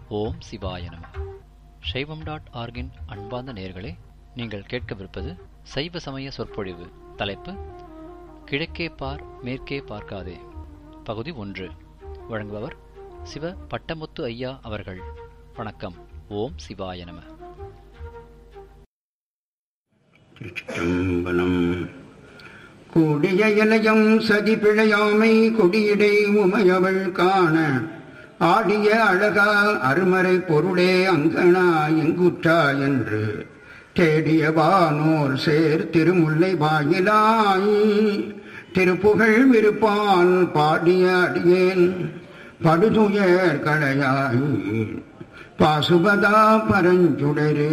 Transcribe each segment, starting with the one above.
ஓம் சிவாய நம சைவம் டாட் ஆர்கின் அன்பார்ந்த நேயர்களே நீங்கள் கேட்கவிருப்பது சைவ சமய சொற்பொழிவு தலைப்பு கிழக்கே பார் மேற்கே பார்க்காதே பகுதி ஒன்று வழங்குபவர் சிவ பட்டமுத்து ஐயா அவர்கள் வணக்கம் ஓம் சிவாய நம திருச்சிற்றம்பலம் கூடிய இளையம் சதி பிழையாமை கொடியிடை உமையவள் காண ஆடிய அழகா அருமறை பொருளே அங்கனா எங்குற்றா என்று தேடிய வானோர் சேர் திருமுல்லை வாயிலாய் திருப்புகழ் விருப்பால் பாடிய அடியேன் படுதுயர் களையாய் பாசுபதா பரஞ்சுடரே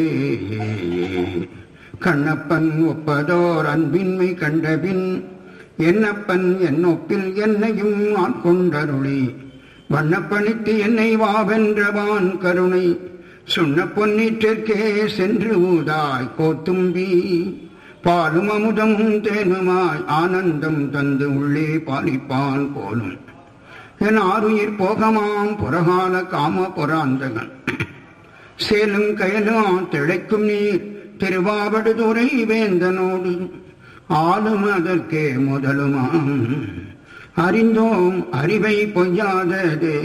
கண்ணப்பன் ஒப்பதோர் அன்பின்மை கண்டபின் என்னப்பன் என்னொப்பில் என்னையும் ஆட்கொண்டருளி வண்ணப்பணித்து என்னை வாவென்றவான் கருணை சுண்ண பொன்னிற்றிற்கே சென்று ஊதாய் கோத்தும்பி பாலும் அமுதமும் தேனுமாய் ஆனந்தம் தந்து உள்ளே பாலிப்பான் போலும் என் ஆறுயிர் போகமாம் புறகால காம புறாந்தகன் சேலும் கயலும் திளைக்கும் நீர் திருவாவடுதுறை வேந்தனோடு ஆளும் அதற்கே முதலுமாம் அறிந்தோம் அறிவை பொய்யாததே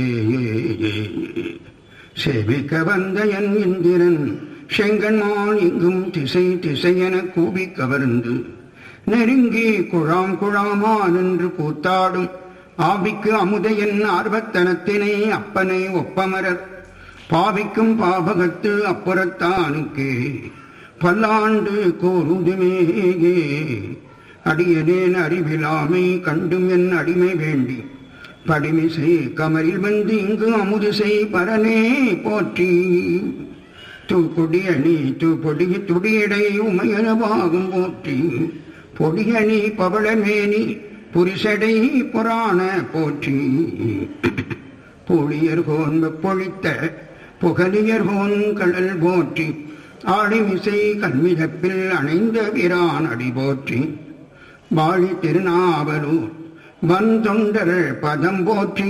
சேவிக்க வந்த என் இந்திரன் செங்கன்மான் இங்கும் திசை திசையென கூவி கவர்ந்து நெருங்கி குழாம் குழாமா நின்று கூத்தாடும் ஆவிக்கு அமுதையன் ஆர்வத்தனத்தினை அப்பனை ஒப்பமரர் பாவிக்கும் பாபகத்து அப்புறத்தானுக்கே பல்லாண்டு கோருதுமேயே அடியனேன் அறிவிலாமை கண்டும் என் அடிமை வேண்டி படிமிசை கமரில் வந்து இங்கு அமுதுசை பரனே போற்றி தூக்குடியணி தூ பொடி துடியடை உமையனவாகும் போற்றி பொடியணி பவளமேனி புரிசடை புராண போற்றி புளியர்கோன் பொழித்த புகலியர்கோன் கடல் போற்றி ஆடிமிசை கண்மிதப்பில் அணைந்த விரான் அடி போற்றி வாழி திருநாவலூர் வந்தொண்டர் பதம் போற்றி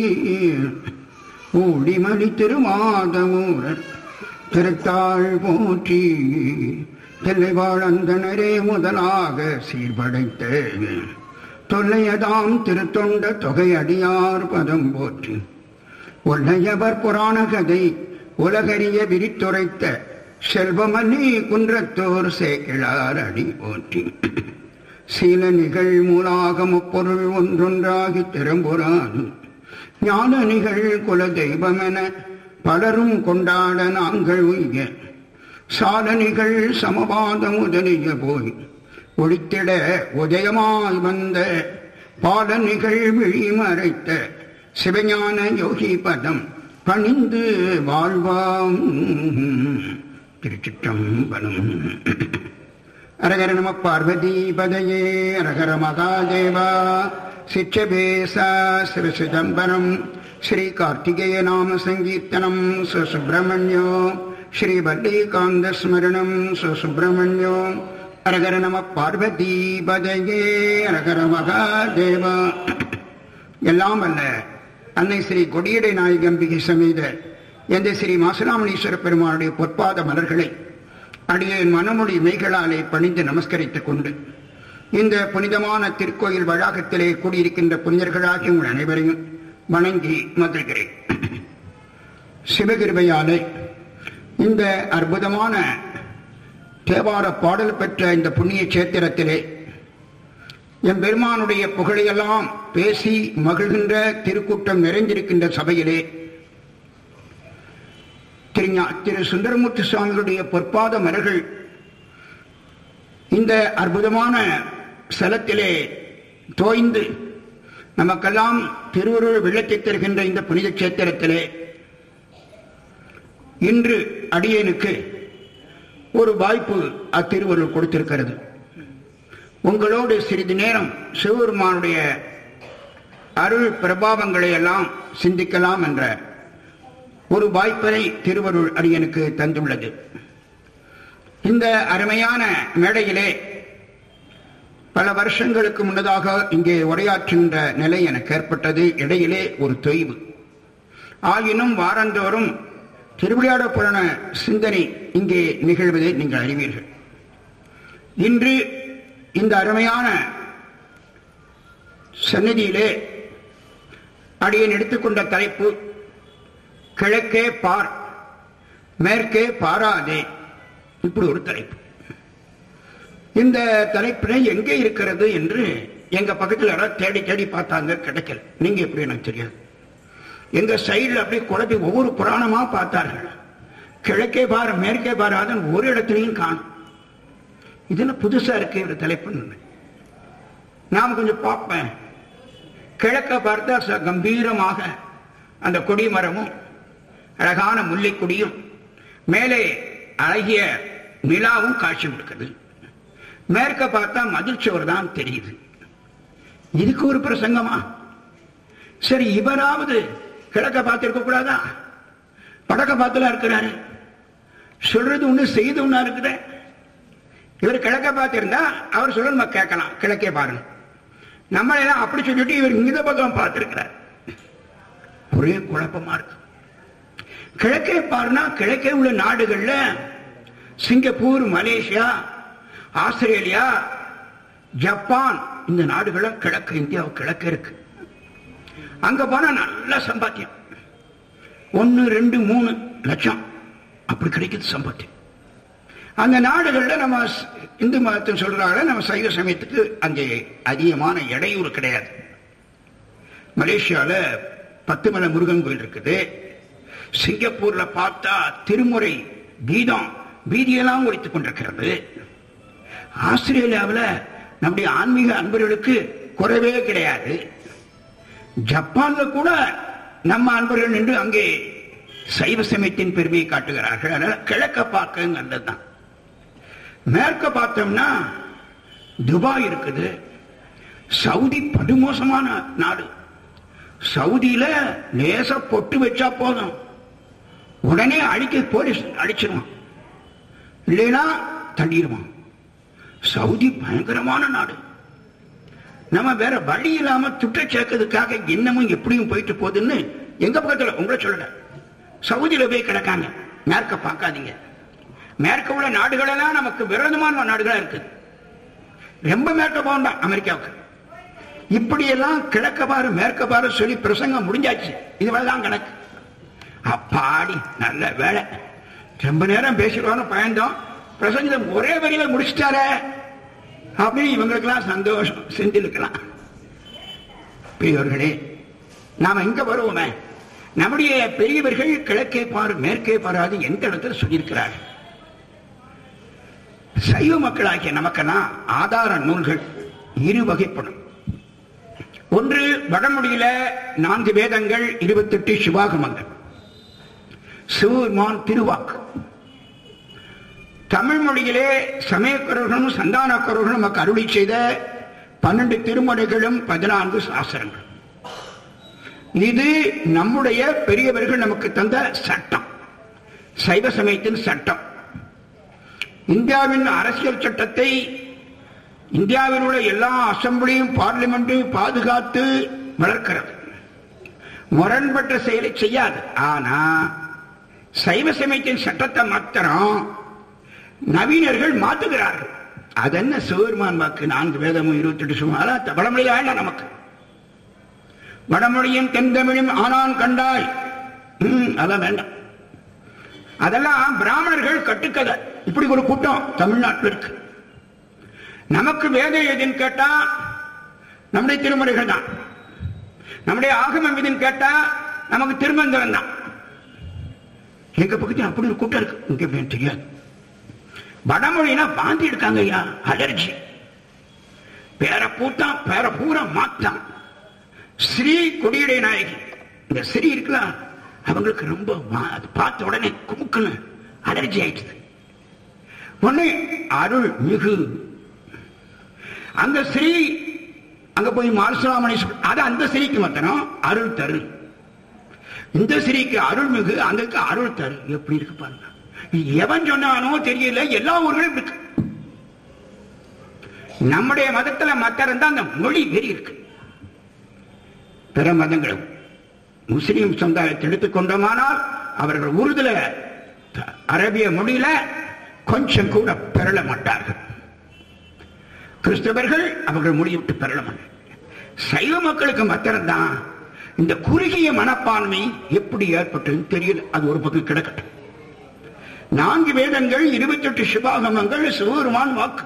ஊழிமணி திருமாதமூரர் திருத்தாள் போற்றி தில்லைவாழந்தனரே முதலாக சீர்படைத்த தொல்லையதாம் திருத்தொண்ட தொகை அடியார் பதம் போற்றி ஒல்லையவர் புராண கதை உலகறிய விரித்துரைத்த செல்வமல்லி குன்றத்தோர் சேக்கிழார் அடி போற்றி சீல நிகழ் மூலாக முப்பொருள் ஒன்றொன்றாகி திறம்புறாது ஞான நிகழ் குல தெய்வமென பலரும் கொண்டாட நாங்கள் உய்ய சாலனிகள் சமபாத முதலிய போய் ஒழித்திட உதயமாய் வந்த பாலனிகள் விழி மறைத்த சிவஞான யோகி பதம் பணிந்து வாழ்வாம் திருச்சிற்றம்பலம் அரகர நம பார்வதி பதையே அரகர மகாதேவா சிற்றபேசா ஸ்ரீ சிதம்பரம் ஸ்ரீ கார்த்திகேய நாம சங்கீர்த்தனம் சுசுப்பிரமணியோ ஸ்ரீ வல்லிகாந்த ஸ்மரணம் சுசுப்பிரமணியோ அரகர நம பார்வதி பதையே அரகர மகாதேவா எல்லாம் அல்ல அன்னை ஸ்ரீ கொடியடை நாயகம்பிகை சமேத எந்த ஸ்ரீ மாசுராமணீஸ்வர பெருமானுடைய பொற்பாத மலர்களை அடியேன் மனமொழி மெய்களாலே பணிந்து நமஸ்கரித்துக் கொண்டு இந்த புனிதமான திருக்கோயில் வளாகத்திலே கூடியிருக்கின்ற புனிதர்களாகி உங்கள் அனைவரையும் வணங்கி மகிழ்கிறேன் சிவகிருபையாலே இந்த அற்புதமான தேவார பாடல் பெற்ற இந்த புண்ணிய சேத்திரத்திலே என் பெருமானுடைய புகழையெல்லாம் பேசி மகிழ்கின்ற திருக்கூட்டம் நிறைந்திருக்கின்ற சபையிலே திரு திரு சுந்தரமூர்த்தி சுவாமிகளுடைய பொற்பாத மலர்கள் இந்த அற்புதமான ஸ்தலத்திலே தோய்ந்து நமக்கெல்லாம் திருவருள் விளக்கி தருகின்ற இந்த புனித கஷேத்திரத்திலே இன்று அடியேனுக்கு ஒரு வாய்ப்பு அத்திருவருள் கொடுத்திருக்கிறது உங்களோடு சிறிது நேரம் சிவபெருமானுடைய அருள் பிரபாவங்களை எல்லாம் சிந்திக்கலாம் என்ற ஒரு வாய்ப்பினை திருவருள் அடியனுக்கு தந்துள்ளது இந்த அருமையான மேடையிலே பல வருஷங்களுக்கு முன்னதாக இங்கே உரையாற்றுகின்ற நிலை எனக்கு ஏற்பட்டது இடையிலே ஒரு தொய்வு ஆயினும் வாரந்தோறும் திருவிளையாட புராண சிந்தனை இங்கே நிகழ்வதை நீங்கள் அறிவீர்கள் இன்று இந்த அருமையான சந்நிதியிலே அடியன் எடுத்துக்கொண்ட தலைப்பு கிழக்கே பார் மேற்கே பாராதே இப்படி ஒரு தலைப்பு இந்த தலைப்பினை எங்கே இருக்கிறது என்று எங்க பக்கத்தில் யாராவது தேடி தேடி பார்த்தாங்க கிடைக்கல நீங்க எப்படி எனக்கு தெரியாது எங்க சைடில் அப்படியே குழப்பி ஒவ்வொரு புராணமா பார்த்தார்கள் கிழக்கே பார் மேற்கே பாராதன் ஒரு இடத்துலையும் காணும் இது என்ன புதுசா இருக்கு ஒரு தலைப்புன்னு நாம் கொஞ்சம் பார்ப்பேன் கிழக்க பார்த்தா ச கம்பீரமாக அந்த கொடி மரமும் அழகான முல்லை கொடியும் மேலே அழகிய நிலாவும் காட்சி கொடுக்குது மேற்க பார்த்தா மதிர்ச்சுவர் தான் தெரியுது இதுக்கு ஒரு பிரசங்கமா சரி இவராவது கிழக்க பார்த்திருக்க கூடாதா வடக்க பார்த்துல இருக்கிறாரு சொல்றது ஒண்ணு செய்து ஒண்ணா இருக்குது இவர் கிழக்க பார்த்திருந்தா அவர் சொல்ல நம்ம கேட்கலாம் கிழக்கே பாருங்க நம்ம எல்லாம் அப்படி சொல்லிட்டு இவர் இந்த பக்கம் பார்த்திருக்கிறார் ஒரே குழப்பமா இருக்கு கிழக்கே பாருனா கிழக்கே உள்ள நாடுகள்ல சிங்கப்பூர் மலேசியா ஆஸ்திரேலியா ஜப்பான் இந்த நாடுகள கிழக்கு இந்தியாவு கிழக்கு இருக்கு அங்க போனா நல்ல சம்பாத்தியம் ஒன்னு ரெண்டு மூணு லட்சம் அப்படி கிடைக்குது சம்பாத்தியம் அந்த நாடுகள்ல நம்ம ஸ்- இந்து மதத்தை சொல்றாங்க நம்ம சைவ சமயத்துக்கு அங்கே அதிகமான இடையூறு கிடையாது மலேசியால பத்துமலை முருகன் கோயில் இருக்குது சிங்கப்பூர்ல பார்த்தா திருமுறை கீதம் வீதியெல்லாம் ஒழித்துக் கொண்டிருக்கிறது ஆஸ்திரேலியாவில் நம்முடைய ஆன்மீக அன்பர்களுக்கு குறைவே கிடையாது ஜப்பான்ல கூட நம்ம அன்பர்கள் நின்று அங்கே சைவ சமயத்தின் பெருமையை காட்டுகிறார்கள் அதனால கிழக்க பார்க்க நல்லதுதான் மேற்க பார்த்தோம்னா துபாய் இருக்குது சவுதி படுமோசமான நாடு சவுதியில லேச பொட்டு வச்சா போதும் உடனே அழிக்க போலீஸ் அடிச்சிருவான் இல்லைன்னா தள்ளிடுவான் சவுதி பயங்கரமான நாடு நம்ம வேற வழி இல்லாம துட்ட சேர்க்கறதுக்காக இன்னமும் எப்படியும் போயிட்டு போகுதுன்னு எங்க பக்கத்துல உங்களை சொல்லல சவுதியில போய் கிடக்காங்க மேற்க பார்க்காதீங்க மேற்க உள்ள நாடுகளெல்லாம் நமக்கு விரோதமான நாடுகளா இருக்குது ரொம்ப மேற்க போகண்டாம் அமெரிக்காவுக்கு இப்படியெல்லாம் கிழக்க பாரு மேற்க பாரு சொல்லி பிரசங்கம் முடிஞ்சாச்சு இதுவரைதான் கணக்கு அப்பாடி நல்ல வேலை ரொம்ப நேரம் பேசிடுவான்னு பயந்தோம் பிரசங்கம் ஒரே வரியில முடிச்சிட்டாரே அப்படின்னு இவங்களுக்கெல்லாம் சந்தோஷம் செஞ்சிருக்கலாம் பெரியவர்களே நாம எங்க வருவோமே நம்முடைய பெரியவர்கள் கிழக்கே பாரு மேற்கே பாராது எந்த இடத்துல சொல்லியிருக்கிறார்கள் சைவ மக்களாகிய நமக்கெல்லாம் ஆதார நூல்கள் இரு வகைப்படும் ஒன்று வடமொழியில நான்கு வேதங்கள் இருபத்தெட்டு சிவாகமங்கள் சிவபெருமான் திருவாக்கு தமிழ் மொழியிலே சமயக்குறவர்களும் சந்தானக்குறவர்களும் நமக்கு அருளி செய்த பன்னெண்டு திருமுறைகளும் பதினான்கு சாஸ்திரங்கள் இது நம்முடைய பெரியவர்கள் நமக்கு தந்த சட்டம் சைவ சமயத்தின் சட்டம் இந்தியாவின் அரசியல் சட்டத்தை இந்தியாவில் உள்ள எல்லா அசம்பிளியும் பார்லிமெண்ட்டும் பாதுகாத்து வளர்க்கிறது முரண்பட்ட செயலை செய்யாது ஆனா சைவ சமயத்தின் சட்டத்தை மாத்திரம் நவீனர்கள் மாத்துகிறார்கள் அதென்ன சிவபெருமான் வாக்கு நான்கு வேதமும் இருபத்தெட்டு சுமாரா வடமொழி வேண்டாம் நமக்கு வடமொழியும் தென்தமிழும் ஆனான் கண்டாய் ம், அதெல்லாம் வேண்டாம் அதெல்லாம் பிராமணர்கள் கட்டுக்கதை இப்படி ஒரு கூட்டம் தமிழ்நாட்டில் இருக்கு நமக்கு வேதம் எதுன்னு கேட்டா நம்முடைய திருமுறைகள் தான் நம்முடைய ஆகமம் எதுன்னு கேட்டா நமக்கு திருமந்திரம் தான் எங்க பக்கத்தில் அப்படி ஒரு கூட்டம் இருக்கு இங்க எப்படின்னு தெரியாது வடமொழினா வாந்தி எடுக்காங்க ஐயா அலர்ஜி பேர பூத்தான் பேர பூரா மாத்தான் ஸ்ரீ கொடியுடைய நாயகி இந்த ஸ்ரீ இருக்கலாம் அவங்களுக்கு ரொம்ப வா- அது பார்த்த உடனே குமுக்குன்னு அலர்ஜி ஆயிடுது ஒண்ணு அருள் மிகு அந்த ஸ்ரீ அங்க போய் மால்சுராமணி அது அந்த ஸ்ரீக்கு மாத்தணும் அருள் தரு இந்த ஸ்ரீக்கு அருள் மிகு அங்கக்கு அருள் தரு எப்படி இருக்கு பாருங்க எவன் சொன்னானோ தெரியல எல்லா ஊர்களும் இருக்கு நம்முடைய மதத்துல மத்த இருந்தா அந்த மொழி வெறி இருக்கு பிற மதங்களும் முஸ்லீம் சமுதாயத்தை எடுத்துக்கொண்டோமானால் அவர்கள் உருதுல அரபிய மொழியில கொஞ்சம் கூட பெறல மாட்டார்கள் கிறிஸ்தவர்கள் அவர்கள் மொழிவிட்டு பெறல மாட்டார்கள் சைவ மக்களுக்கு மாத்திரம்தான் இந்த குறுகிய மனப்பான்மை எப்படி ஏற்பட்டதுன்னு தெரியல அது ஒரு பக்கம் கிடக்கட்டும் நான்கு வேதங்கள் இருபத்தி எட்டு சிவாகமங்கள் சிவபெருமான் வாக்கு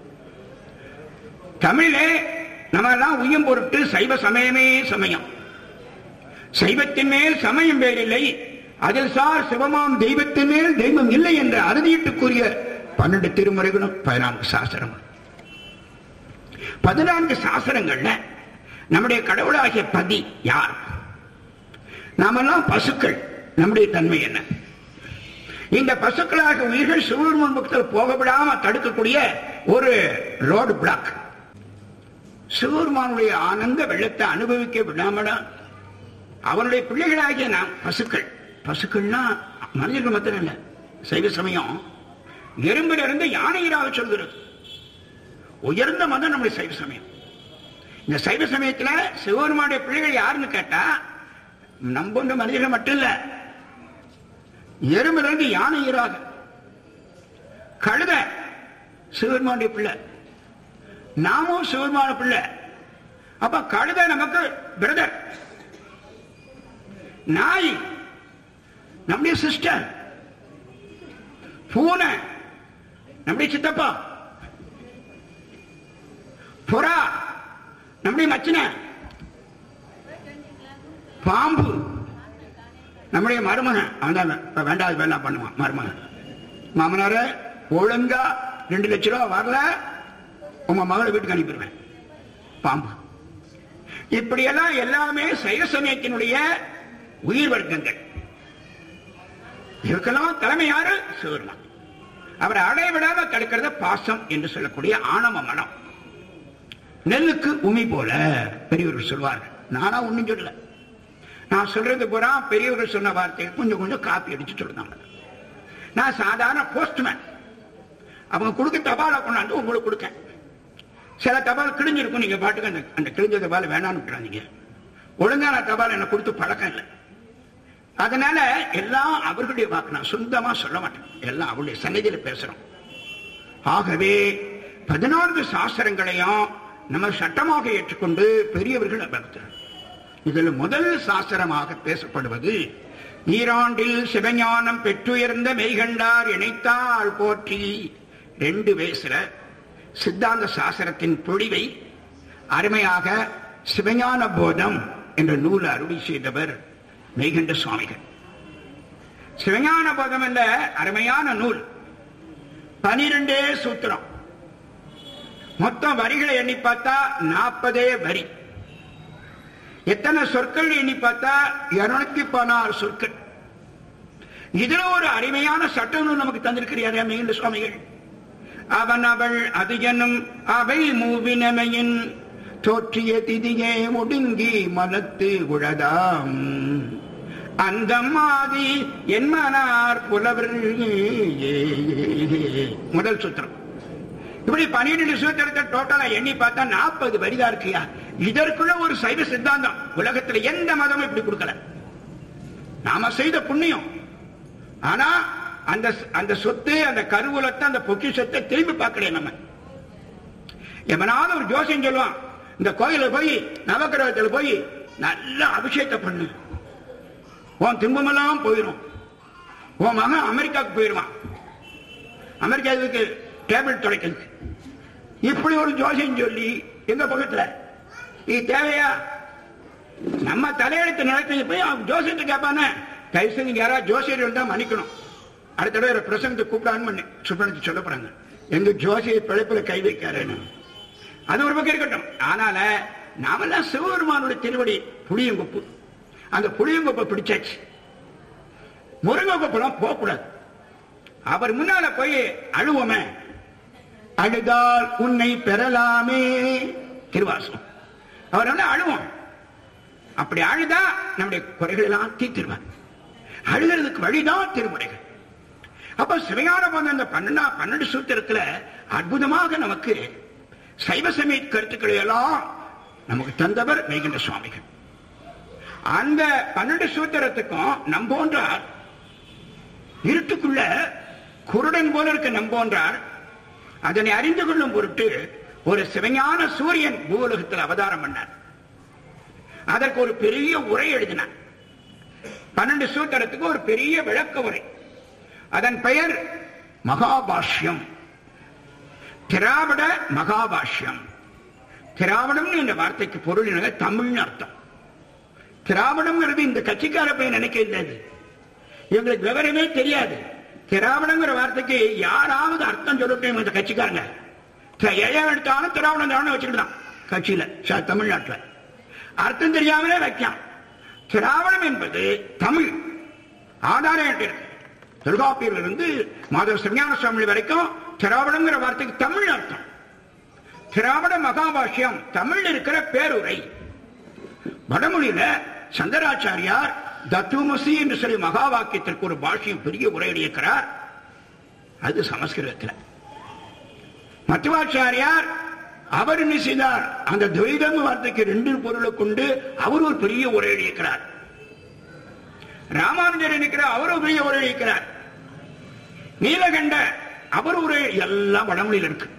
தமிழே நம்ம எல்லாம் உய்யும் பொருட்டு சைவ சமயமே சமயம் சைவத்தின் மேல் சமயம் வேறில்லை அதில் சார் சிவமாம் தெய்வத்தின் மேல் தெய்வம் இல்லை என்று அறுதியிட்டு கூறிய பன்னெண்டு திருமுறைகளும் பதினான்கு சாஸ்திரங்கள் பதினான்கு சாஸ்திரங்கள்ல நம்முடைய கடவுளாகிய பதி யார் நாமெல்லாம் பசுக்கள் நம்முடைய தன்மை என்ன இந்த பசுக்களாக உயிர்கள் சிவபெருமான் பக்கத்தில் போக விடாம தடுக்கக்கூடிய ஒரு ரோடு பிளாக் சிவபெருமானுடைய ஆனந்த வெள்ளத்தை அனுபவிக்க விடாமடா அவனுடைய பிள்ளைகளாகிய நாம் பசுக்கள் பசுக்கள்னா மனிதர்கள் மாத்திரம் இல்ல சைவ சமயம் எறும்பில் இருந்து யானையராக சொல்கிறது உயர்ந்த மதம் நம்முடைய சைவ சமயம் இந்த சைவ சமயத்துல சிவபெருமானுடைய பிள்ளைகள் யாருன்னு கேட்டா நம்புன்ற மனிதர்கள் மட்டும் இல்ல எறும்பிலிருந்து யானை ஈராக கழுத சிவபெருமானுடைய பிள்ளை நாமும் சிவபெருமான பிள்ளை அப்ப கழுத நமக்கு பிரதர் நாய் நம்முடைய சிஸ்டர் பூனை நம்முடைய சித்தப்பா புறா நம்முடைய மச்சின பாம்பு நம்முடைய மருமகன் அவன் இப்ப வேண்டாது வேண்டாம் பண்ணுவான் மருமகன் மாமனார ஒழுங்கா ரெண்டு லட்ச ரூபா வரல உங்க மகளை வீட்டுக்கு அனுப்பிடுவேன் பாம்பு இப்படியெல்லாம் எல்லாமே சைவ சமயத்தினுடைய உயிர் வர்க்கங்கள் இதுக்கெல்லாம் தலைமை யாரு சிவருமான் அவரை அடைய விடாம தடுக்கிறத பாசம் என்று சொல்லக்கூடிய ஆணவ மனம் நெல்லுக்கு உமி போல பெரியவர்கள் சொல்வார்கள் நானா ஒண்ணும் சொல்லல நான் சொல்றது பூரா பெரியவர்கள் சொன்ன வார்த்தையை கொஞ்சம் கொஞ்சம் காப்பி அடிச்சு சொல்றாங்க நான் சாதாரண போஸ்ட்மேன் அவங்க கொடுக்க தபாலை கொண்டாந்து உங்களுக்கு கொடுக்கேன் சில தபால் கிழிஞ்சிருக்கும் நீங்க பாட்டுக்கு அந்த அந்த கிழிஞ்ச தபால் வேணாம்னு விட்டுறாதீங்க ஒழுங்கான தபால் எனக்கு கொடுத்து பழக்கம் இல்லை அதனால எல்லாம் அவர்களுடைய வாக்கு நான் சொந்தமா சொல்ல மாட்டேன் எல்லாம் அவருடைய சன்னிதியில பேசுறோம் ஆகவே பதினான்கு சாஸ்திரங்களையும் நம்ம சட்டமாக ஏற்றுக்கொண்டு பெரியவர்கள் அமர்த்தார் இதில் முதல் சாஸ்திரமாக பேசப்படுவது ஈராண்டில் சிவஞானம் பெற்றுயர்ந்த மெய்கண்டார் இணைத்தால் போற்றி ரெண்டு வயசுல சித்தாந்த சாஸ்திரத்தின் பொழிவை அருமையாக சிவஞான போதம் என்ற நூல் அருளி செய்தவர் மெய்கண்ட சுவாமிகள் சிவஞான போதம் என்ற அருமையான நூல் பனிரெண்டே சூத்திரம் மொத்தம் வரிகளை எண்ணி பார்த்தா நாற்பதே வரி எத்தனை சொற்கள் எண்ணி பார்த்தா இருநூத்தி பதினாறு சொற்கள் இதுல ஒரு அருமையான சட்டம் நமக்கு தந்திருக்கிறார் மெய்கண்ட சுவாமிகள் அவன் அவள் அது எனும் அவை மூவினமையின் தோற்றிய திதியே ஒடுங்கி மலத்து உழதாம் அந்த மாதி என்மனார் புலவர் முதல் சூத்திரம் இப்படி பன்னிரண்டு சூத்திரத்தை டோட்டலா எண்ணி பார்த்தா நாற்பது வரிதா இருக்கியா இதற்குள்ள ஒரு சைவ சித்தாந்தம் உலகத்துல எந்த மதமும் இப்படி கொடுக்கல நாம செய்த புண்ணியம் ஆனா அந்த அந்த சொத்து அந்த கருவூலத்தை அந்த பொக்கிஷத்தை திரும்பி பார்க்கலையே நம்ம எவனாவது ஒரு ஜோசியம் சொல்லுவான் இந்த கோயில போய் நவகிரகத்தில் போய் நல்ல அபிஷேகத்தை பண்ணு உன் துன்பமெல்லாம் போயிடும் உன் மகன் அமெரிக்காவுக்கு போயிடுவான் அமெரிக்காவுக்கு டேபிள் துடைக்கிறது இப்படி ஒரு ஜோசியம் சொல்லி எங்க பக்கத்துல இது தேவையா நம்ம தலையெழுத்து நடத்தி போய் அவன் ஜோசியத்தை கேட்பானே தயவு செஞ்சு யாராவது ஜோசியர் இருந்தா மன்னிக்கணும் அடுத்த தடவை பிரசங்கத்தை கூப்பிடான்னு பண்ணி சுப்பிரமணியத்தை சொல்ல போறாங்க எங்க ஜோசிய பிழைப்புல கை வைக்காருன்னு அது ஒரு பக்கம் இருக்கட்டும் ஆனால நாமெல்லாம் சிவபெருமானுடைய திருவடி புளியங்கொப்பு அந்த புளியங்கொப்பை பிடிச்சாச்சு முருங்கொப்பெல்லாம் போகக்கூடாது அவர் முன்னால போய் அழுவோமே அழுதால் உன்னை பெறலாமே திருவாசம் அவர் வந்து அழுவோம் அப்படி அழுதா நம்முடைய குறைகள் எல்லாம் தீர்த்திருவார் அழுகிறதுக்கு வழிதான் திருமுறைகள் அப்ப சிவையான போது அந்த பன்னெண்டா பன்னெண்டு சூத்திரத்துல அற்புதமாக நமக்கு சைவ சமய கருத்துக்களை எல்லாம் நமக்கு தந்தவர் மெய்கின்ற சுவாமிகள் அந்த பன்னெண்டு சூத்திரத்துக்கும் நம்போன்றார் இருட்டுக்குள்ள குருடன் போல இருக்க நம்போன்றார் அதனை அறிந்து கொள்ளும் பொருட்டு ஒரு சிவஞான சூரியன் பூலோகத்தில் அவதாரம் பண்ணார் அதற்கு ஒரு பெரிய உரை எழுதினார் பன்னெண்டு சூத்திரத்துக்கு ஒரு பெரிய விளக்க உரை அதன் பெயர் மகாபாஷ்யம் திராவிட மகாபாஷ்யம் திராவிடம் என்ற வார்த்தைக்கு பொருள் என்ன தமிழ்னு அர்த்தம் திராவிடம்ங்கிறது இந்த கட்சிக்கார பையன் நினைக்கிறது இவங்களுக்கு விவரமே தெரியாது திராவிடங்கிற வார்த்தைக்கு யாராவது அர்த்தம் சொல்லட்டும் இந்த கட்சிக்காரங்க எழம் எடுத்தாலும் திராவிடம் திராவிடம் வச்சுக்கிட்டான் கட்சியில ச- தமிழ்நாட்டுல அர்த்தம் தெரியாமலே வைக்கான் திராவிடம் என்பது தமிழ் ஆதாரம் இருக்கு தொல்காப்பியிலிருந்து மாதவ சிஞான சுவாமி வரைக்கும் திராவிடங்கிற வார்த்தைக்கு தமிழ் அர்த்தம் திராவிட மகாபாஷ்யம் தமிழ் இருக்கிற பேருரை வடமொழியில சங்கராச்சாரியார் தத்துவமசி என்று சொல்லி மகா வாக்கியத்திற்கு ஒரு பாஷ்யம் பெரிய உரை எழுதியிருக்கிறார் அது சமஸ்கிருதத்தில் மத்துவாச்சாரியார் அவர் என்ன செய்தார் அந்த துவைதம் வார்த்தைக்கு ரெண்டு பொருளை கொண்டு அவர் ஒரு பெரிய உரை எழுதியிருக்கிறார் ராமானுஜர் இருக்கிறார் அவர் ஒரு பெரிய உரை எழுதியிருக்கிறார் நீலகண்ட அவர் ஒரு எல்லாம் வடமொழியில் இருக்கு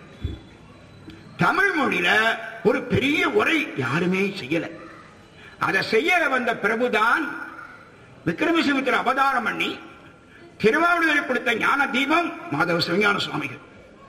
தமிழ் மொழியில ஒரு பெரிய உரை யாருமே செய்யல அதை செய்ய வந்த பிரபுதான் விக்ரமசிங்கத்தில் அவதாரம் பண்ணி திருவாவூரில் கொடுத்த ஞான தீபம் மாதவ சிவஞான சுவாமிகள்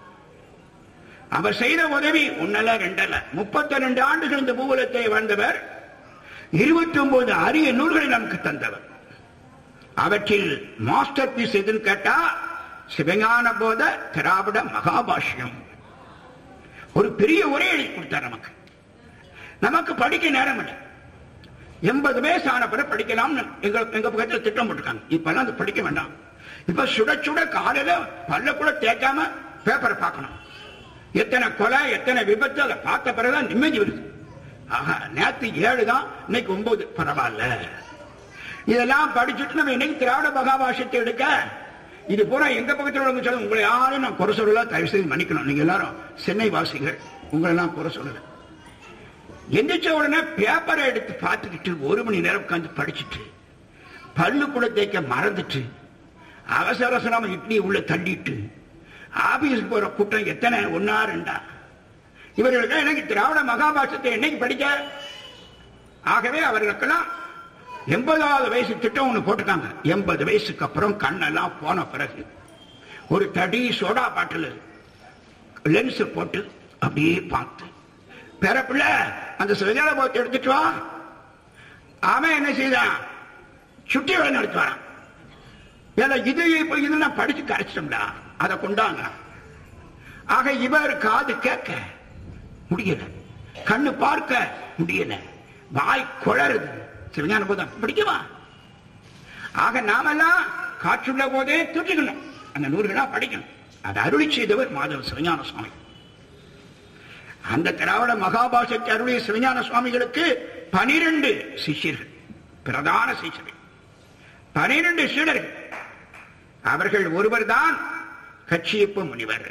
அவர் செய்த உதவி ஒன்னல ரெண்டல முப்பத்தி ரெண்டு ஆண்டுகள் இந்த பூகோளத்தை வாழ்ந்தவர் இருபத்தி ஒன்பது அரிய நூல்களை நமக்கு தந்தவர் அவற்றில் மாஸ்டர் பீஸ் எதுன்னு கேட்டா சிவஞான போத திராவிட மகாபாஷ்யம் ஒரு பெரிய உரை எழுதி கொடுத்தார் நமக்கு நமக்கு படிக்க நேரம் இல்லை எண்பது வயசு ஆன பிறகு படிக்கலாம் எங்க எங்க பக்கத்துல திட்டம் போட்டிருக்காங்க இப்பெல்லாம் அது படிக்க வேண்டாம் இப்ப சுட சுட காலையில பல்ல கூட தேய்க்காம பேப்பரை பார்க்கணும் எத்தனை கொலை எத்தனை விபத்து அதை பார்த்த பிறகுதான் நிம்மதி வருது ஆஹா நேத்து ஏழு தான் இன்னைக்கு ஒன்பது பரவாயில்ல இதெல்லாம் படிச்சுட்டு நம்ம இன்னைக்கு திராவிட மகாபாஷத்தை எடுக்க இது பூரா எங்க பக்கத்தில் உள்ளவங்க சொல்ல உங்களை யாரும் நான் குறை சொல்லல தயவு செய்து மன்னிக்கணும் நீங்க எல்லாரும் சென்னை வாசிகள் உங்களை எல்லாம் குறை சொல்லல எந்திரிச்ச உடனே பேப்பரை எடுத்து பார்த்துக்கிட்டு ஒரு மணி நேரம் உட்காந்து படிச்சுட்டு பல்லு கூட தேய்க்க மறந்துட்டு அவசர அவசரமா இட்லி உள்ள தள்ளிட்டு ஆபீஸ் போற கூட்டம் எத்தனை ஒன்னா ரெண்டா இவர்களுக்கு எனக்கு திராவிட மகாபாஷத்தை என்னைக்கு படிக்க ஆகவே அவர்களுக்கெல்லாம் எண்பதாவது வயசு திட்டம் ஒண்ணு போட்டிருக்காங்க எண்பது வயசுக்கு அப்புறம் கண்ணெல்லாம் போன பிறகு ஒரு தடி சோடா பாட்டில் லென்ஸ் போட்டு அப்படியே பார்த்து பிறப்புல அந்த சுயஜால போத்தை எடுத்துட்டு வா அவன் என்ன செய்தான் சுட்டி வேலை நடத்து வரான் ஏன்னா இது இப்ப இது நான் படிச்சு கரைச்சிட்டோம்டா அதை கொண்டாங்க ஆக இவர் காது கேட்க முடியல கண்ணு பார்க்க முடியல வாய் குளறுது சிவஞான போதம் பிடிக்குமா ஆக நாமெல்லாம் காற்றுள்ள போதே துட்டிக்கணும் அந்த நூறுகளா படிக்கணும் அதை அருளி செய்தவர் மாதவ சிவஞான சுவாமி அந்த திராவிட மகாபாஷத்தை அருளிய சிவஞான சுவாமிகளுக்கு பனிரெண்டு சிஷ்யர்கள் பிரதான சிஷ்யர்கள் பனிரெண்டு சீடர்கள் அவர்கள் ஒருவர் தான் கட்சியப்ப முனிவர்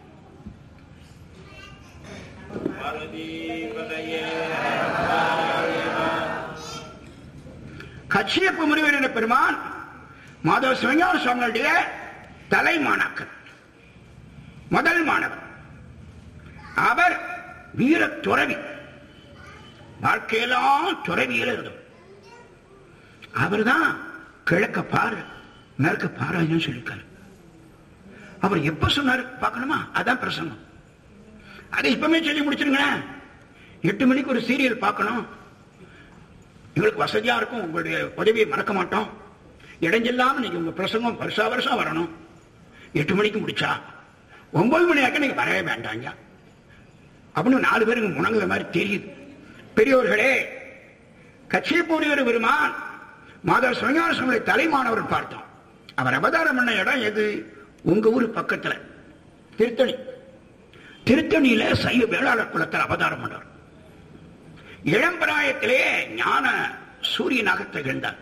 கட்சியப்ப முனிவர் என்ற பெருமான் மாதவ சிவஞான சுவாமிகளுடைய தலை மாணாக்கர் முதல் மாணவர் அவர் வீர துறவி வாழ்க்கையெல்லாம் துறவியில் இருந்தவர் அவர்தான் கிழக்க பாரு மேற்க பாராயணம் சொல்லிருக்காரு அவர் எப்ப சொன்னாரு பார்க்கணுமா அதான் பிரசங்கம் அதை இப்பவுமே சொல்லி முடிச்சிருங்களேன் எட்டு மணிக்கு ஒரு சீரியல் பார்க்கணும் எங்களுக்கு வசதியா இருக்கும் உங்களுடைய உதவியை மறக்க மாட்டோம் இடைஞ்சில்லாம நீங்க உங்க பிரசங்கம் வருஷா வருஷம் வரணும் எட்டு மணிக்கு முடிச்சா ஒன்பது மணி ஆக்க நீங்க வரவே வேண்டாங்க அப்படின்னு நாலு பேருக்கு முணங்குற மாதிரி தெரியுது பெரியவர்களே கட்சி போடுகிற பெருமான் மாதவ சிவஞான சுவாமி தலைமானவர் பார்த்தோம் அவர் அவதாரம் பண்ண இடம் எது உங்க ஊர் பக்கத்துல திருத்தணி திருத்தணியில சைவ வேளாளர் குலத்தில் அவதாரம் பண்ணார் இளம்பிராயத்திலே ஞான சூரியனாக திகழ்ந்தார்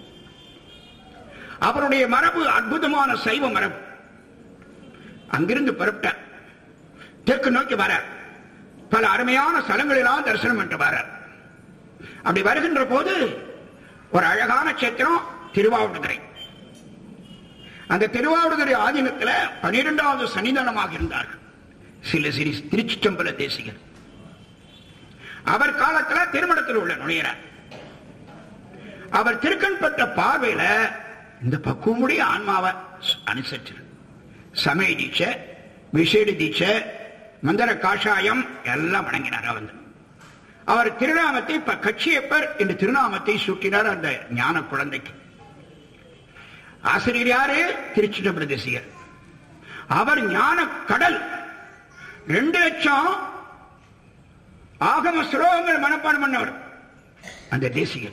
அவருடைய மரபு அற்புதமான சைவ மரபு அங்கிருந்து புறப்பட்டார் தெற்கு நோக்கி வரார் பல அருமையான ஸ்தலங்களெல்லாம் தரிசனம் என்று வரார் அப்படி வருகின்ற போது ஒரு அழகான சேத்திரம் திருவாவடுதுறை அந்த திருவாவடுதுறை ஆதீனத்துல பனிரெண்டாவது சன்னிதானமாக இருந்தார்கள் சில சிறி திருச்சிற்றம்பல தேசிகர் அவர் காலத்துல திருமணத்தில் உள்ள நுழையிறார் அவர் திருக்கண் பெற்ற பார்வையில இந்த பக்குவமுடைய ஆன்மாவை அனுசரிச்சு சமய தீட்சை விசேட தீட்சை மந்திர காஷாயம் எல்லாம் வணங்கினார் அவர் அவர் திருநாமத்தை இப்ப கட்சியப்பர் என்று திருநாமத்தை சூட்டினார் அந்த ஞான குழந்தைக்கு ஆசிரியர் யாரு திருச்சிட்ட பிரதேசியர் அவர் ஞான கடல் ரெண்டு லட்சம் ஆகம ஸ்லோகங்கள் மனப்பாடம் பண்ணவர் அந்த தேசியர்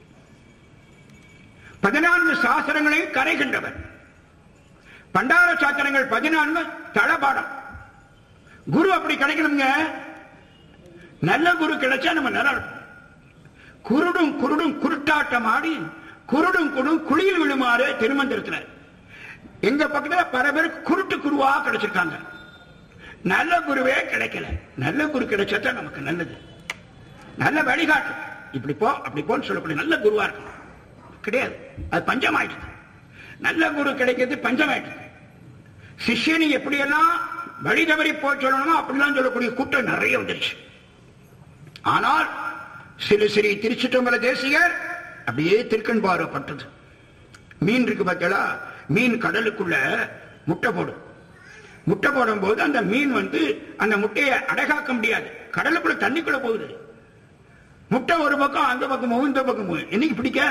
பதினான்கு சாஸ்திரங்களையும் கரைகின்றவர் பண்டார சாத்திரங்கள் பதினான்கு தளபாடம் குரு அப்படி கிடைக்கணுங்க நல்ல குரு கிடைச்சா நம்ம நல்லா இருக்கும் குருடும் குருடும் குருட்டாட்டம் ஆடி குருடும் குருடும் குழியில் விழுமாறு திருமந்திரத்துல எங்க பக்கத்துல பல பேர் குருட்டு குருவா கிடைச்சிருக்காங்க நல்ல குருவே கிடைக்கல நல்ல குரு கிடைச்சா நமக்கு நல்லது நல்ல வழிகாட்டு இப்படி போ அப்படி போன்னு சொல்லக்கூடிய நல்ல குருவா இருக்கணும் கிடையாது அது பஞ்சம் ஆயிடுது நல்ல குரு கிடைக்கிறது பஞ்சம் ஆயிடுது சிஷ்யனை எப்படியெல்லாம் வழி தவறி போய் சொல்லணுமோ அப்படிலாம் சொல்லக்கூடிய கூட்டம் நிறைய வந்துருச்சு ஆனால் சிறு சிறி திருச்சிட்டம்பல தேசிகர் அப்படியே திருக்கண் பார்வைப்பட்டது மீன் இருக்கு பார்த்தீங்களா மீன் கடலுக்குள்ள முட்டை போடும் முட்டை போடும் போது அந்த மீன் வந்து அந்த முட்டையை அடகாக்க முடியாது கடலுக்குள்ள தண்ணிக்குள்ள போகுது முட்டை ஒரு பக்கம் அந்த பக்கம் போகும் இந்த பக்கம் போகும் என்னைக்கு பிடிக்க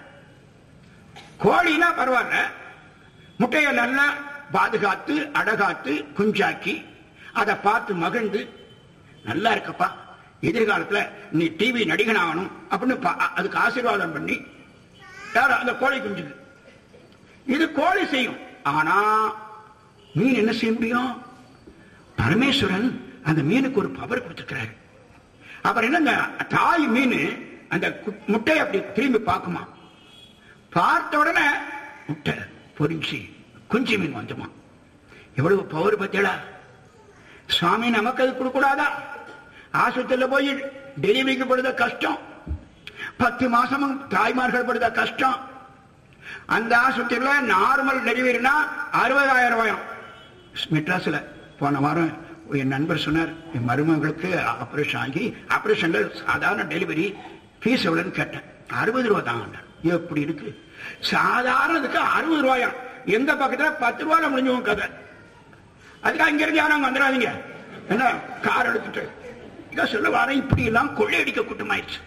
கோழினா பரவாயில்ல முட்டையை நல்லா பாதுகாத்து அடகாத்து குஞ்சாக்கி அதை பார்த்து மகிழ்ந்து நல்லா இருக்கப்பா எதிர்காலத்துல நீ டிவி நடிகன் ஆகணும் அப்படின்னு பா- அதுக்கு ஆசீர்வாதம் பண்ணி யார் அந்த கோழி குஞ்சுக்கு இது கோழி செய்யும் ஆனா மீன் என்ன செய்ய முடியும் பரமேஸ்வரன் அந்த மீனுக்கு ஒரு பவர் கொடுத்துக்கிறாரு அவர் என்ன அந்த தாய் மீன் அந்த கு- முட்டையை அப்படி திரும்பி பார்க்குமா பார்த்த உடனே முட்டை பொறிஞ்சி குஞ்சு மீன் வந்துமா எவ்வளவு பவர் பத்தியடா சுவாமி நமக்கு அது கொடுக்கூடாதா ஆஸ்பத்திரியில் போய் டெலிவரிக்கு படுத கஷ்டம் பத்து மாசமும் தாய்மார்கள் படுத கஷ்டம் அந்த ஆஸ்பத்திரியில் நார்மல் டெலிவரினா அறுபதாயிரம் ரூபாயம் மெட்ராஸ்ல போன வாரம் என் நண்பர் சொன்னார் என் மருமகளுக்கு ஆபரேஷன் ஆகி ஆபரேஷன்ல சாதாரண டெலிவரி ஃபீஸ் எவ்வளோன்னு கேட்டேன் அறுபது ரூபா தாங்க எப்படி இருக்கு சாதாரணதுக்கு அறுபது ரூபாயாம் எந்த பக்கத்துல பத்து ரூபாயில முடிஞ்சவங்க கதை அதுக்காக இங்க இருந்து யாரும் அங்க வந்துடாதீங்க என்ன கார் எடுத்துட்டு இதான் சொல்ல வரேன் இப்படி எல்லாம் கொள்ளையடிக்க கூட்டமாயிடுச்சு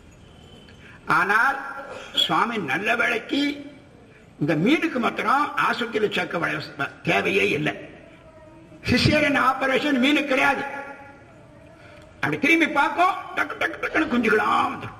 ஆனால் சுவாமி நல்ல வேலைக்கு இந்த மீனுக்கு மாத்திரம் ஆஸ்பத்திரியில் சேர்க்க வழி- தேவையே இல்லை சிசேரியன் ஆபரேஷன் மீனுக்கு கிடையாது அப்படி திரும்பி பார்க்கும் டக்கு டக்கு டக்குன்னு குஞ்சுக்கலாம் வந்துடும்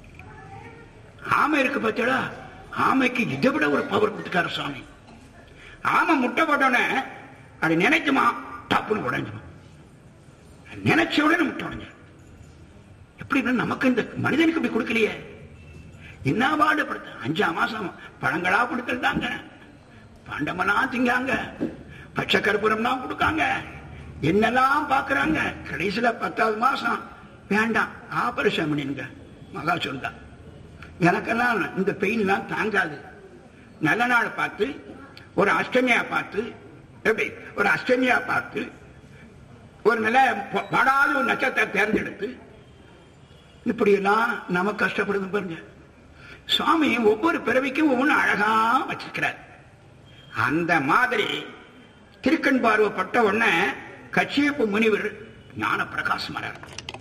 ஆமை இருக்கு பார்த்தீங்களா ஆமைக்கு இதை விட ஒரு பவர் கொடுத்துட்டாரு சுவாமி ஆமை முட்டை போட்டோன்னே அது நினைக்குமா டப்புன்னு உடைஞ்சுமா நினைச்ச உடனே முட்டை உடைஞ்சிடும் எப்படின்னா நமக்கு இந்த மனிதனுக்கு இப்படி கொடுக்கலையே என்ன பாடுபடுத்த அஞ்சாம் மாசம் பழங்களா கொடுத்துருந்தாங்க பண்டமெல்லாம் திங்காங்க பச்சை கற்பூரம்லாம் கொடுக்காங்க என்னெல்லாம் பார்க்கறாங்க கடைசியில பத்தாவது மாசம் வேண்டாம் ஆபரேஷன் பண்ணிருங்க மகா சொல்லுங்க எனக்கெல்லாம் இந்த பெயின்லாம் தாங்காது நல்ல நாள் பார்த்து ஒரு அஷ்டமியா பார்த்து எப்படி ஒரு அஷ்டமியா பார்த்து ஒரு நல்ல ப- படாத ஒரு நட்சத்திரம் தேர்ந்தெடுத்து இப்படியெல்லாம் நம்ம கஷ்டப்படுது பாருங்க சுவாமி ஒவ்வொரு பிறவிக்கும் ஒவ்வொன்றும் அழகா வச்சிருக்கிறார் அந்த மாதிரி திருக்கண் பார்வைப்பட்ட உடனே கச்சியப்பு முனிவர் ஞான பிரகாசமரார்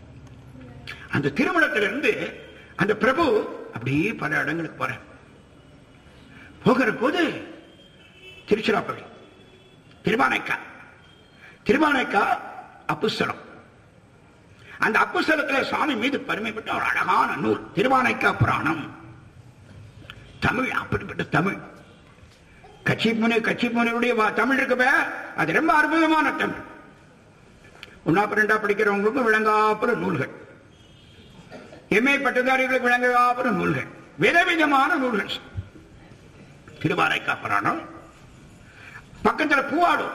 அந்த திருமணத்திலிருந்து அந்த பிரபு அப்படியே பல இடங்களுக்கு போற போகிற போது திருச்சிராப்பள்ளி திருவானைக்கா திருவானைக்கா அப்புஸ்தலம் அந்த அப்புஸ்தலத்துல சுவாமி மீது பெருமைப்பட்ட ஒரு அழகான நூல் திருவானைக்கா புராணம் தமிழ் அப்படிப்பட்ட தமிழ் கட்சி முனி கட்சி முனியுடைய வா- தமிழ் இருக்குப்ப அது ரொம்ப அற்புதமான தமிழ் ஒன்னாப்பு ரெண்டா படிக்கிறவங்களுக்கும் விளங்காப்புற நூல்கள் எம்ஏ பட்டதாரிகளுக்கு விளங்காப்புற நூல்கள் விதவிதமான நூல்கள் திருவாரைக்கா புராணம் பக்கத்துல பூவாளூர்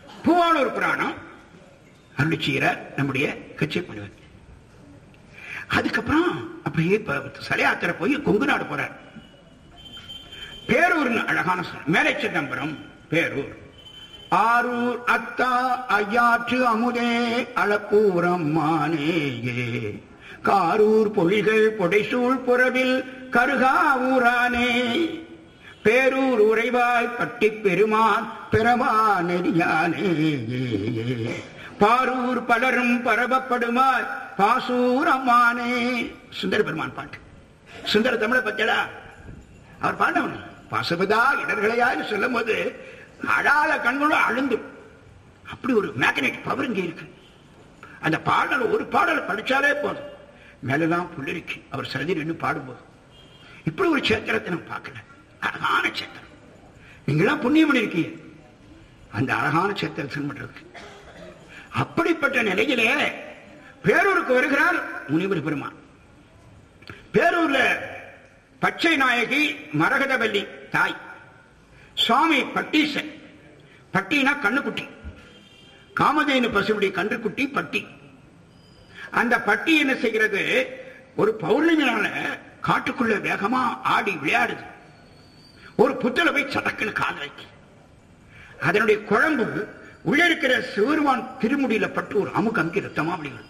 பூவாளூர் புராணம் அருளிச்சீர நம்முடைய கட்சி முனிவர் அதுக்கப்புறம் அப்படியே இப்ப சலையாத்திர போய் கொங்கு நாடு போறார் பேரூர் அழகான ஸ்தலம். மேலை சிதம்பரம் பேரூர் ஆரூர் அத்தா ஐயாற்று அமுதே அளப்பூரம் மானேயே காரூர் பொழிகள் பொடைசூழ் புறவில் கருகா ஊரானே பேரூர் உறைவாய் பட்டி பெருமான் பிறவா நெறியானே பாரூர் பலரும் பரவப்படுமாய் பாசூர் அம்மானே சுந்தர பெருமான் பாட்டு சுந்தர தமிழ பத்தியடா அவர் பாண்டவன் பசுபதா இடர்களையான்னு சொல்லும் போது அடால கண்களும் அழுந்து அப்படி ஒரு மேக்னெட் பவர் இங்க இருக்கு அந்த பாடல் ஒரு பாடல் படிச்சாலே போதும் மேலெல்லாம் புள்ளிருக்கு அவர் சதி நின்று பாடும்போது இப்படி ஒரு சேத்திரத்தை நான் பார்க்கல அழகான சேத்திரம் நீங்களாம் புண்ணியம் பண்ணிருக்கீங்க அந்த அழகான சேத்திரம் செல்படுறதுக்கு அப்படிப்பட்ட நிலையிலே பேரூருக்கு வருகிறார் முனிவர் பெருமான் பேரூர்ல பச்சை நாயகி மரகதவல்லி தாய் சுவாமி பட்டீசன் பட்டினா கண்ணுக்குட்டி காமதேனு பசுவுடைய கன்றுக்குட்டி பட்டி அந்த பட்டி என்ன செய்கிறது ஒரு பௌர்ணமி நாள காட்டுக்குள்ள வேகமா ஆடி விளையாடுது ஒரு புத்தல போய் சடக்குன்னு கால் வைக்கு அதனுடைய குழம்பு உள்ள இருக்கிற சிவருமான் திருமுடியில பட்டு ஒரு அமுக்கு அமுக்கி ரத்தமா விடுகிறது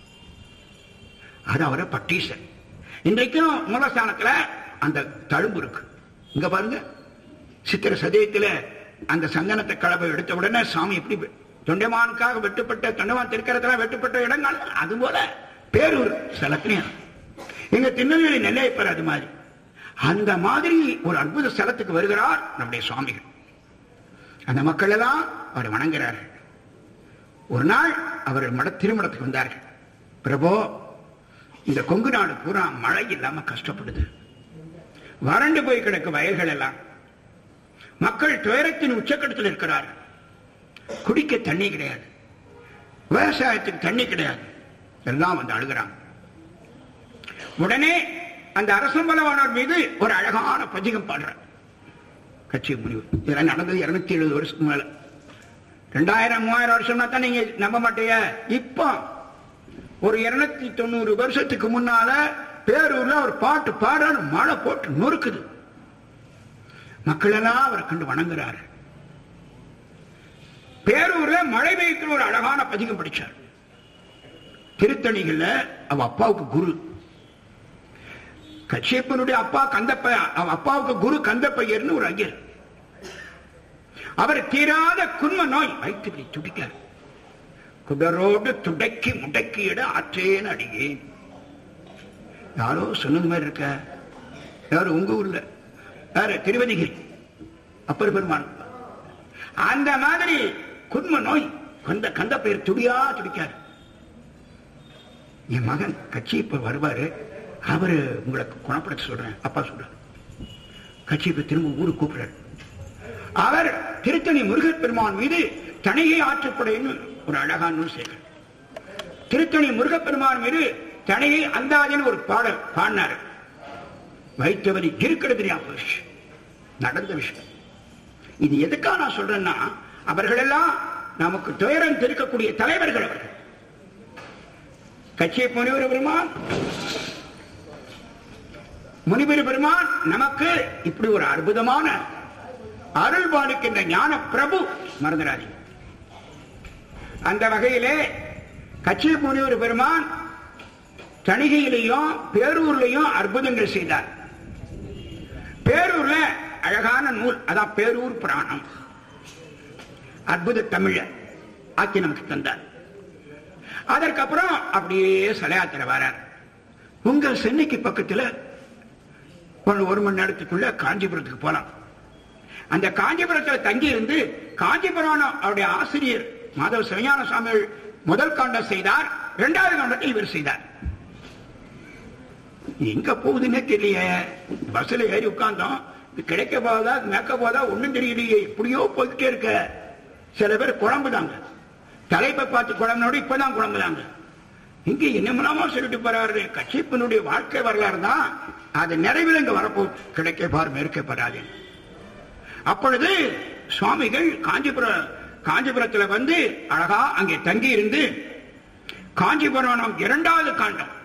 அது அவரை பட்டீசன் இன்றைக்கும் மூலஸ்தானத்துல அந்த தழும்பு இருக்கு இங்க பாருங்க சித்திர சதயத்துல அந்த சந்தனத்தை கலவை எடுத்த உடனே சாமி எப்படி வெ- தொண்டைமானுக்காக வெட்டுப்பட்ட தொண்டைமான் திருக்கரத்துல வெட்டுப்பட்ட இடங்கள் அது போல பேரூர் ஸ்தலத்திலையும் எங்க திருநெல்வேலி நெல்லையப்பர் அது மாதிரி அந்த மாதிரி ஒரு அற்புத ஸ்தலத்துக்கு வருகிறார் நம்முடைய சுவாமிகள் அந்த மக்கள் எல்லாம் அவரை வணங்குகிறார்கள் ஒரு நாள் அவர் மட திருமணத்துக்கு வந்தார்கள் பிரபோ இந்த கொங்கு நாடு பூரா மழை இல்லாம கஷ்டப்படுது வறண்டு போய் கிடக்கு வயல்கள் எல்லாம் மக்கள் துயரத்தின் உச்சக்கட்டத்தில் இருக்கிறார்கள் குடிக்க தண்ணி கிடையாது விவசாயத்துக்கு தண்ணி கிடையாது எல்லாம் வந்து அழுகிறாங்க உடனே அந்த அரசம்பலவானவர் மீது ஒரு அழகான பதிகம் பாடுறார் கட்சி முடிவு இதெல்லாம் நடந்தது இருநூத்தி எழுபது வருஷத்துக்கு மேல ரெண்டாயிரம் மூவாயிரம் வருஷம்னா தான் நீங்க நம்ப மாட்டீங்க இப்போ ஒரு இருநூத்தி தொண்ணூறு வருஷத்துக்கு முன்னால பேரூர்ல ஒரு பாட்டு பாடுறாரு மழை போட்டு நொறுக்குது மக்கள் எல்லாம் அவரை கண்டு வணங்குறாரு பேரூர்ல மழை பெய்க்கிற ஒரு அழகான பதிகம் படிச்சார் திருத்தணிகள்ல அவ அப்பாவுக்கு குரு கச்சியப்பனுடைய அப்பா கந்தப்ப அவ அப்பாவுக்கு குரு கந்தப்பையர்னு ஒரு ஐயர் அவர் தீராத குன்ம நோய் வயிற்றுப்படி துடிக்கார் குடரோடு துடக்கி முடக்கியிட ஆற்றேன் அடியேன் யாரோ சொன்னது மாதிரி இருக்க யாரு உங்க ஊர்ல யாரு திருவதிகிரி அப்பர் பெருமான் அந்த மாதிரி குன்ம நோய் கந்த கந்த பெயர் துடியா துடிக்காரு என் மகன் கட்சி இப்ப வருவாரு அவரு உங்களுக்கு குணப்படுத்த சொல்றேன் அப்பா சொல்றாரு கட்சி இப்ப திரும்ப ஊருக்கு கூப்பிடுறாரு அவர் திருத்தணி முருகப் பெருமான் மீது தனியை ஆற்றப்படைன்னு ஒரு அழகான நூல் சேர்க்கிறார் திருத்தணி முருகப்பெருமான் மீது தனியை அந்தாதின்னு ஒரு பாடல் பாடினார் வைத்தவரி இருக்கிறது ஞாபகம் விஷயம். நடந்த விஷயம் இது எதுக்காக நான் சொல்றேன்னா அவர்களெல்லாம் நமக்கு துயரம் திருக்கக்கூடிய தலைவர்கள் அவர்கள் கட்சியை முனிவர் பெருமான் முனிவர் பெருமான் நமக்கு இப்படி ஒரு அற்புதமான அருள் பாலிக்கின்ற ஞான பிரபு மறந்துடாதீங்க அந்த வகையிலே கட்சி முனிவர் பெருமான் தணிகையிலையும் பேரூர்லையும் அற்புதங்கள் செய்தார் பேரூர்ல அழகான நூல் அதான் பேரூர் புராணம் அற்புத தமிழ ஆக்கி நமக்கு தந்தார் அதற்கப்புறம் அப்படியே சலையாத்திர வரார் உங்க சென்னைக்கு பக்கத்துல ஒரு ஒரு மணி நேரத்துக்குள்ள காஞ்சிபுரத்துக்கு போலாம் அந்த காஞ்சிபுரத்தில் தங்கி இருந்து காஞ்சிபுரம் அவருடைய ஆசிரியர் மாதவ சிவஞான சுவாமிகள் முதல் காண்டம் செய்தார் இரண்டாவது காண்டத்தை இவர் செய்தார் எங்க போகுதுன்னே தெரியலையே பஸ்ல ஏறி உட்கார்ந்தோம் இது கிடைக்க போதா மேக்க போதா ஒண்ணும் தெரியலையே இப்படியோ போய்கிட்டே இருக்க சில பேர் குழம்புதாங்க தலைப்பை பார்த்து குழம்புனோட இப்பதான் குழம்புதாங்க இங்க என்னமெல்லாமோ சொல்லிட்டு போறாரு கட்சிப்பினுடைய வாழ்க்கை வரலாறு தான் அது நிறைவில் இங்க வரப்போ கிடைக்க பார் மேற்கப்படாது அப்பொழுது சுவாமிகள் காஞ்சிபுரம் காஞ்சிபுரத்துல வந்து அழகா அங்கே தங்கி இருந்து காஞ்சிபுரம் இரண்டாவது காண்டம்